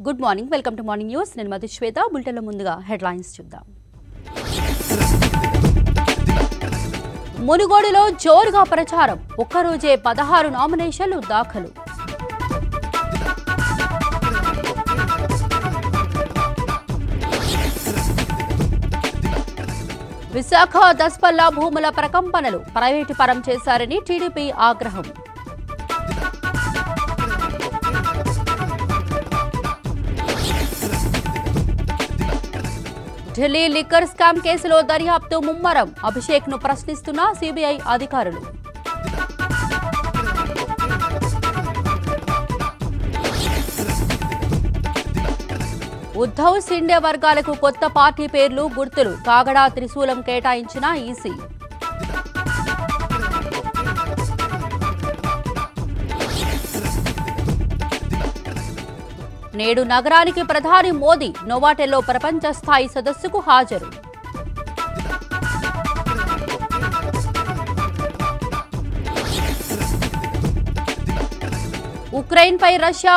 good morning welcome to morning news నేను మధు శ్వేత బులెటిన్లో ముందుగా హెడ్లైన్స్ చూద్దాం మునుగోడులో జోరుగా ప్రచారం ఒక్కరోజే పదహారు నామినేషన్లు దాఖలు విశాఖ దస్పల్లా భూముల ప్రకంపనలు ప్రైవేటు పరం చేశారని టీడీపీ ఆగ్రహం ఢిల్లీ లిక్కర్ స్కామ్ కేసులో దర్యాప్తు ముమ్మరం అభిషేక్ ను ప్రశ్నిస్తున్న సిబిఐ అధికారులు ఉద్ధవ్ సిండే వర్గాలకు కొత్త పార్టీ పేర్లు గుర్తులు కాగడా త్రిశూలం కేటాయించిన ఈసీ నేడు నగరానికి ప్రధాని మోదీ నోవాటెల్లో ప్రపంచ స్థాయి సదస్సుకు హాజరు ఉక్రెయిన్పై రష్యా